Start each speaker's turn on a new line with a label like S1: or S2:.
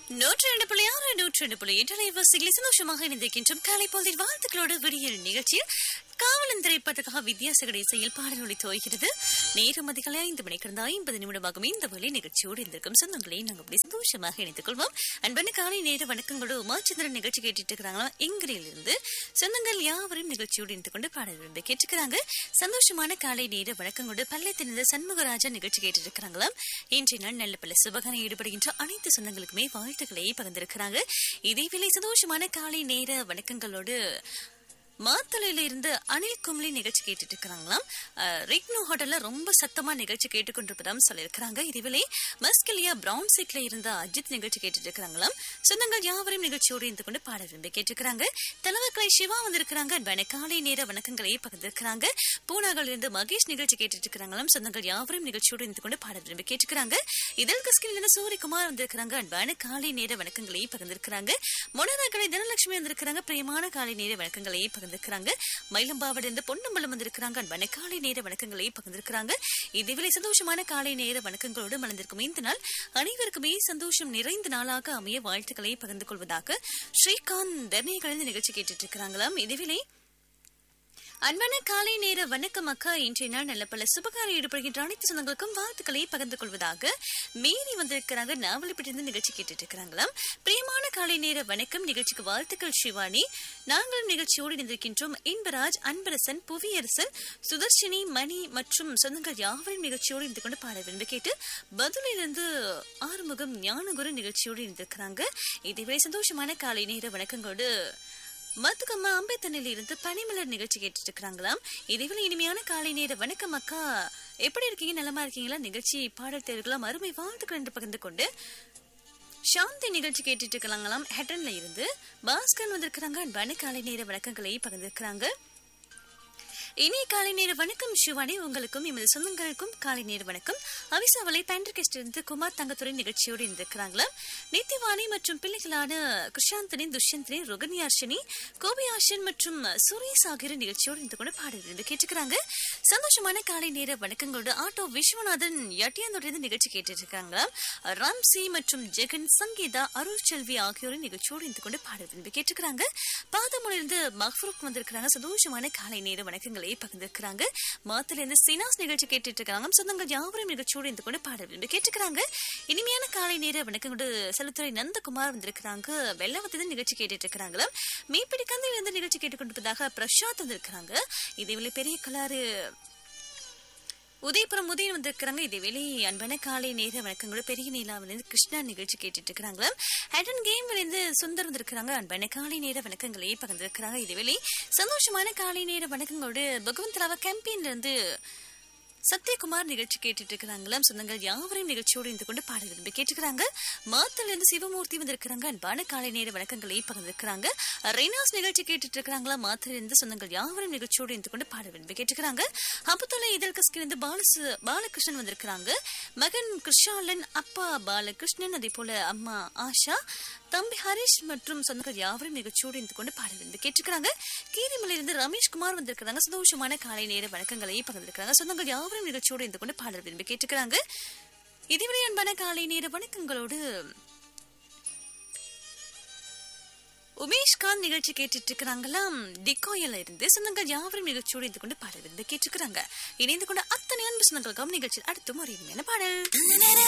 S1: நூற்றி ரெண்டு புள்ளி ஆறு நூற்றி ரெண்டு புள்ளி எட்டு அலைவரிசைகளை சந்தோஷமாக இணைந்திருக்கின்றோம் காலை பொழுதில் வாழ்த்துக்களோடு விடியல் நிகழ்ச்சியில் காவலன் திரைப்படத்துக்காக வித்தியாசகட இசையில் பாடல் ஒளி துவகிறது நேரம் அதிகாலை ஐந்து மணி கடந்த ஐம்பது நிமிடமாகும் இந்த வேலை நிகழ்ச்சியோடு இருந்திருக்கும் சொந்தங்களை நாங்கள் அப்படி சந்தோஷமாக இணைத்துக் கொள்வோம் அன்பான காலை நேர வணக்கங்களோடு உமாச்சந்திரன் நிகழ்ச்சி கேட்டுட்டு இருக்கிறாங்களா இங்கிரியிலிருந்து சொந்தங்கள் யாவரும் நிகழ்ச்சியோடு இருந்து கொண்டு பாடல் விரும்பி கேட்டுக்கிறாங்க சந்தோஷமான காலை நேர வணக்கங்களோடு பல்லை திறந்த சண்முகராஜா நிகழ்ச்சி கேட்டுட்டு இருக்கிறாங்களாம் இன்றைய நாள் நல்ல பல சுபகாரம் ஈடுபடுகின்ற அனைத்து சொந்தங்களுக்குமே வாழ்த்துக்களை பகிர்ந்திருக்கிறாங்க இதேவேளை சந்தோஷமான காலை நேர வணக்கங்களோடு மாத்தளையில இருந்து அனில் கும்ளி நிகழ்ச்சி கேட்டுட்டு இருக்கிறாங்களாம் அஹ், ரிக்னோ ஹோட்டல்ல ரொம்ப சத்தமா நிகழ்ச்சி கேட்டுக்கொண்டிருப்பதாம் சொல்லியிருக்கிறாங்க இதுவிலே மஸ்கலியா பிரவுன் சீட்ல இருந்த அஜித் நிகழ்ச்சி கேட்டுட்டு இருக்கிறாங்களாம் சொந்தங்கள் யாவரையும் நிகழ்ச்சியோடு இருந்து கொண்டு பாட விரும்பி கேட்டிருக்கிறாங்க தலைவர்களை சிவா வந்திருக்கிறாங்க அன்பான காலை நேர வணக்கங்களை பகிர்ந்திருக்கிறாங்க பூனாவில் இருந்து மகேஷ் நிகழ்ச்சி கேட்டுட்டு இருக்கிறாங்களாம் சொந்தங்கள் யாவரையும் நிகழ்ச்சியோடு இருந்து கொண்டு பாட விரும்பி கேட்டுக்கிறாங்க இதழ் கஸ்கில் இருந்து சூரியகுமார் வந்திருக்கிறாங்க அன்பான காலை நேர வணக்கங்களை பகிர்ந்திருக்கிறாங்க மொனராக்களை தனலட்சுமி வந்திருக்கிறாங்க பிரியமான காலை நேர வணக்கங்களை பகிர்ந்திருக்கிறாங்க மயிலம்பாவட இருந்து பொன்னம்பலம் வந்திருக்கிறாங்க அன்பான காலை நேர வணக்கங்களை பகிர்ந்திருக்கிறாங்க இதுவிலை சந்தோஷமான காலை நேர வணக்கங்களோடு மலர்ந்திருக்கும் இந்த நாள் அனைவருக்குமே சந்தோஷம் நிறைந்த நாளாக அமைய வாழ்த்துக்களை பகிர்ந்து கொள்வதாக ஸ்ரீகாந்த் தர்ணிகள் நிகழ்ச்சி கேட்டுட்டு இருக்கிறாங்களாம் இதுவிலை அன்பான காலை நேர வணக்கம் அக்கா இன்றைய நாள் நல்ல பல சுபகாரம் ஈடுபடுகின்ற அனைத்து சொந்தங்களுக்கும் வாழ்த்துக்களை பகிர்ந்து கொள்வதாக மீறி வந்திருக்கிறாங்க நாவலிப்பட்டிருந்து நிகழ்ச்சி கேட்டுட்டு இருக்கிறாங்களாம் பிரியமான காலை நேர வணக்கம் நிகழ்ச்சிக்கு வாழ்த்துக்கள் சிவானி நாங்களும் நிகழ்ச்சியோடு இணைந்திருக்கின்றோம் இன்பராஜ் அன்பரசன் புவியரசன் சுதர்ஷினி மணி மற்றும் சொந்தங்கள் யாவரும் நிகழ்ச்சியோடு இருந்து கொண்டு பாட விரும்பி கேட்டு பதிலிருந்து ஆறுமுகம் ஞானகுரு நிகழ்ச்சியோடு இருந்திருக்கிறாங்க இதேவேளை சந்தோஷமான காலை நேர வணக்கங்களோடு மத்துக்கம்மா அம்பேத்தனில் இருந்து பனிமலர் நிகழ்ச்சி கேட்டுட்டு இருக்கிறாங்களாம் இதேவேளை இனிமையான காலை நேர வணக்கம் அக்கா எப்படி இருக்கீங்க நலமா இருக்கீங்களா நிகழ்ச்சி பாடல் தேர்வுகளாம் அருமை வாழ்த்துக்கள் என்று பகிர்ந்து கொண்டு சாந்தி நிகழ்ச்சி கேட்டுட்டு இருக்கலாங்களாம் ஹெட்டன்ல இருந்து பாஸ்கர் வந்திருக்கிறாங்க அன்பான காலை நேர வணக்கங்களை பகிர்ந்திருக்கிறாங்க இனிய காலை நேர வணக்கம் சிவானி உங்களுக்கும் எமது சொந்தங்களுக்கும் காலை நேர வணக்கம் அவிசாவளை பேண்டர்கெஸ்ட் இருந்து குமார் தங்கத்துறை நிகழ்ச்சியோடு இருந்திருக்கிறாங்களா நித்திவாணி மற்றும் பிள்ளைகளான கிருஷாந்தனி துஷ்யந்தினி ருகன்யார்ஷினி கோபியாஷன் மற்றும் சுரேஷ் ஆகியோர் நிகழ்ச்சியோடு இருந்து கூட பாட விரும்பி கேட்டுக்கிறாங்க சந்தோஷமான காலை நேர வணக்கங்களோடு ஆட்டோ விஸ்வநாதன் யட்டியாந்தோட நிகழ்ச்சி கேட்டுட்டு இருக்காங்க ராம்சி மற்றும் ஜெகன் சங்கீதா அருள் செல்வி ஆகியோரின் நிகழ்ச்சியோடு இருந்து கொண்டு பாட விரும்பி கேட்டுக்கிறாங்க பாதமொழியிலிருந்து மஹ்ரூக் வந்திருக்கிறாங்க சந்தோஷமான காலை நேர வணக்கங்களை பகிர்ந்திருக்கிறாங்க மாத்துல இருந்து சினாஸ் நிகழ்ச்சி கேட்டுட்டு இருக்காங்க சொந்தங்கள் யாவரும் நிகழ்ச்சியோடு இருந்து கொண்டு பாட விரும்பி கேட்டுக்கிறாங்க இனிமையான காலை நேர வணக்கங்களோடு செலுத்துறை நந்தகுமார் வந்திருக்கிறாங்க வெள்ளவத்தின் நிகழ்ச்சி கேட்டுட்டு இருக்கிறாங்களா மீப்பிடி கந்தையில் இருந்து நிகழ்ச்சி கேட்டுக்கொண்டிருப்பதாக பிரசாத் வந்திருக்கிறாங்க இதேவேளை பெரிய கலாறு உதயபுரம் உதயம் வந்திருக்கிறாங்க இதேவேளை அன்பான காலை நேர வணக்கங்களோட பெரிய நீலாவிலிருந்து கிருஷ்ணா நிகழ்ச்சி கேட்டுட்டு இருக்கிறாங்களா ஹேடன் கேம் இருந்து சுந்தர் வந்திருக்கிறாங்க அன்பான காலை நேர வணக்கங்களை பகிர்ந்திருக்கிறாங்க இதேவேளை சந்தோஷமான காலை நேர வணக்கங்களோடு பகவந்தராவா கேம்பெயின்ல இருந்து சத்யகுமார் நிகழ்ச்சி கேட்டுட்டு இருக்கிறாங்களாம் சொந்தங்கள் யாவரையும் நிகழ்ச்சியோடு இருந்து கொண்டு பாட விரும்பி கேட்டுக்கிறாங்க மாத்தல இருந்து சிவமூர்த்தி வந்திருக்கிறாங்க அன்பான காலை நேர வணக்கங்களை பகிர்ந்திருக்கிறாங்க ரெய்னாஸ் நிகழ்ச்சி கேட்டுட்டு இருக்கிறாங்களா மாத்திர இருந்து சொந்தங்கள் யாவரையும் நிகழ்ச்சியோடு இருந்து கொண்டு பாட விரும்பி கேட்டுக்கிறாங்க அப்புத்தலை இதழ் கஸ்கி இருந்து பாலசு பாலகிருஷ்ணன் வந்திருக்கிறாங்க மகன் கிருஷாலன் அப்பா பாலகிருஷ்ணன் அதே போல அம்மா ஆஷா தம்பி ஹரிஷ் மற்றும் சொந்தங்கள் யாவரும் நிகழ்ச்சியோடு இருந்து கொண்டு பாட விரும்பி கேட்டுக்கிறாங்க கீரிமலையிலிருந்து ரமேஷ்குமார் வந்திருக்கிறாங்க சந்தோஷமான காலை நேர வணக்கங்களை பகிர்ந்திருக்கிறாங்க சொந்தங்கள் யாவரும் நிகழ்ச்சியோடு இருந்து கொண்டு பாட விரும்பி கேட்டுக்கிறாங்க இதுவரை அன்பான காலை நேர வணக்கங்களோடு உமேஷ்காந்த் நிகழ்ச்சி கேட்டுட்டு இருக்கிறாங்களாம் டிகோயில இருந்து சொந்தங்கள் யாவரும் நிகழ்ச்சியோடு இருந்து கொண்டு பாட விரும்பி கேட்டுக்கிறாங்க இணைந்து கொண்ட அத்தனை அன்பு சொந்தங்களுக்கும் நிகழ்ச்சியில் அடுத்தும் ஒரு இனிமையான பாடல்